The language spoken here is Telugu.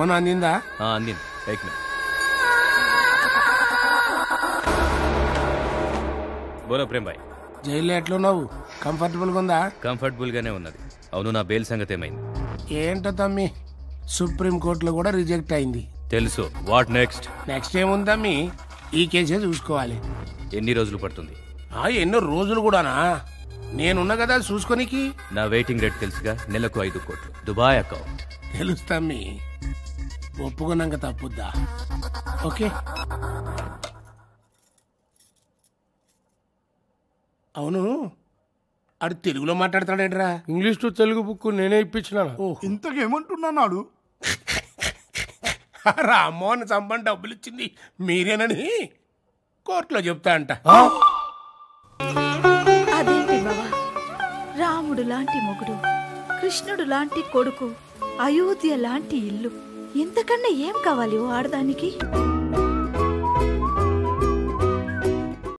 లోన్ అందిందా ఆ, అందింది టేక్ మీ బోలో ప్రేమ్ బాయ్ జైల్లో ఎట్లున్నావు కంఫర్టబుల్ గా ఉందా కంఫర్టబుల్ గానే ఉన్నది అవును నా బెయిల్ సంగతి ఏమైంది ఏంటో తమ్మి సుప్రీం కోర్టులో కూడా రిజెక్ట్ అయింది తెలుసు వాట్ నెక్స్ట్ నెక్స్ట్ ఏముంది తమ్మి ఈ కేసే చూసుకోవాలి ఎన్ని రోజులు పడుతుంది ఆ ఎన్నో రోజులు కూడానా నేనున్నా కదా చూసుకోనికి నా వెయిటింగ్ రేట్ తెలుసుగా నెలకు ఐదు కోట్లు దుబాయ్ అకౌంట్ తెలుస్తామ్మి ఒప్పుకున్నాక తప్పుద్దా ఓకే అవును ఆడు తెలుగులో మాట్లాడతాడేట్రా ఇంగ్లీష్ టు తెలుగు బుక్ నేనే ఇప్పించినాను ఓహో ఇంతకేమంటున్నాడు రామ్మోహన్ చంపని డబ్బులు ఇచ్చింది మీరేనని కోర్టులో చెప్తా అంట అదేంటి బావా రాముడు లాంటి మొగుడు కృష్ణుడు లాంటి కొడుకు అయోధ్య లాంటి ఇల్లు ఇంతకన్నా ఏం కావాలి ఓ ఆడదానికి